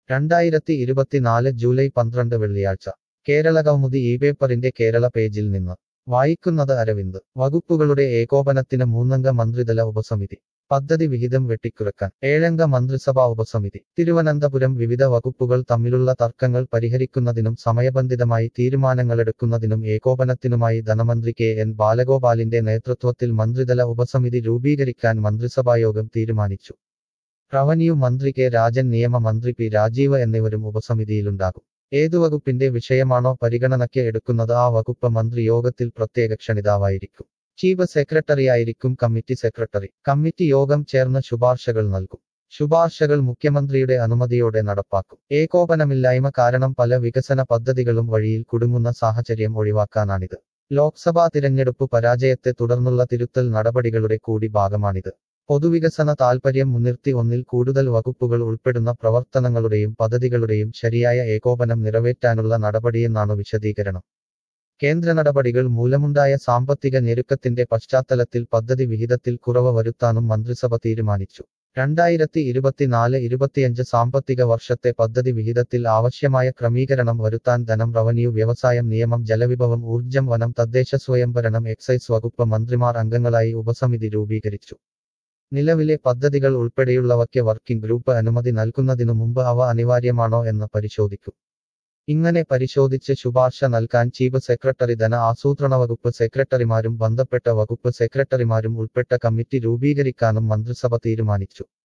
രണ്ടായിരത്തി ഇരുപത്തിനാല് ജൂലൈ പന്ത്രണ്ട് വെള്ളിയാഴ്ച കേരള കൗമുദി ഈ പേപ്പറിന്റെ കേരള പേജിൽ നിന്ന് വായിക്കുന്നത് അരവിന്ദ് വകുപ്പുകളുടെ ഏകോപനത്തിന് മൂന്നംഗ മന്ത്രിതല ഉപസമിതി പദ്ധതി വിഹിതം വെട്ടിക്കുറക്കാൻ ഏഴംഗ മന്ത്രിസഭാ ഉപസമിതി തിരുവനന്തപുരം വിവിധ വകുപ്പുകൾ തമ്മിലുള്ള തർക്കങ്ങൾ പരിഹരിക്കുന്നതിനും സമയബന്ധിതമായി തീരുമാനങ്ങളെടുക്കുന്നതിനും ഏകോപനത്തിനുമായി ധനമന്ത്രി കെ എൻ ബാലഗോപാലിന്റെ നേതൃത്വത്തിൽ മന്ത്രിതല ഉപസമിതി രൂപീകരിക്കാൻ മന്ത്രിസഭായോഗം തീരുമാനിച്ചു റവന്യൂ മന്ത്രി കെ രാജൻ നിയമ മന്ത്രി പി രാജീവ് എന്നിവരും ഉപസമിതിയിലുണ്ടാകും ഏതു വകുപ്പിന്റെ വിഷയമാണോ പരിഗണനയ്ക്ക് എടുക്കുന്നത് ആ വകുപ്പ് മന്ത്രി യോഗത്തിൽ പ്രത്യേക ക്ഷണിതാവായിരിക്കും ചീഫ് സെക്രട്ടറിയായിരിക്കും കമ്മിറ്റി സെക്രട്ടറി കമ്മിറ്റി യോഗം ചേർന്ന് ശുപാർശകൾ നൽകും ശുപാർശകൾ മുഖ്യമന്ത്രിയുടെ അനുമതിയോടെ നടപ്പാക്കും ഏകോപനമില്ലായ്മ കാരണം പല വികസന പദ്ധതികളും വഴിയിൽ കുടുങ്ങുന്ന സാഹചര്യം ഒഴിവാക്കാനാണിത് ലോക്സഭാ തിരഞ്ഞെടുപ്പ് പരാജയത്തെ തുടർന്നുള്ള തിരുത്തൽ നടപടികളുടെ കൂടി ഭാഗമാണിത് പൊതുവികസന താൽപര്യം മുൻനിർത്തി ഒന്നിൽ കൂടുതൽ വകുപ്പുകൾ ഉൾപ്പെടുന്ന പ്രവർത്തനങ്ങളുടെയും പദ്ധതികളുടെയും ശരിയായ ഏകോപനം നിറവേറ്റാനുള്ള നടപടിയെന്നാണ് വിശദീകരണം കേന്ദ്ര നടപടികൾ മൂലമുണ്ടായ സാമ്പത്തിക ഞെരുക്കത്തിന്റെ പശ്ചാത്തലത്തിൽ പദ്ധതി വിഹിതത്തിൽ കുറവ് വരുത്താനും മന്ത്രിസഭ തീരുമാനിച്ചു രണ്ടായിരത്തി ഇരുപത്തിനാല് ഇരുപത്തിയഞ്ച് സാമ്പത്തിക വർഷത്തെ പദ്ധതി വിഹിതത്തിൽ ആവശ്യമായ ക്രമീകരണം വരുത്താൻ ധനം റവന്യൂ വ്യവസായം നിയമം ജലവിഭവം ഊർജ്ജം വനം തദ്ദേശ സ്വയംഭരണം എക്സൈസ് വകുപ്പ് മന്ത്രിമാർ അംഗങ്ങളായി ഉപസമിതി രൂപീകരിച്ചു നിലവിലെ പദ്ധതികൾ ഉൾപ്പെടെയുള്ളവയ്ക്ക് വർക്കിംഗ് ഗ്രൂപ്പ് അനുമതി നൽകുന്നതിനു മുമ്പ് അവ അനിവാര്യമാണോ എന്ന് പരിശോധിക്കും ഇങ്ങനെ പരിശോധിച്ച് ശുപാർശ നൽകാൻ ചീഫ് സെക്രട്ടറി ധന ആസൂത്രണ വകുപ്പ് സെക്രട്ടറിമാരും ബന്ധപ്പെട്ട വകുപ്പ് സെക്രട്ടറിമാരും ഉൾപ്പെട്ട കമ്മിറ്റി രൂപീകരിക്കാനും മന്ത്രിസഭ തീരുമാനിച്ചു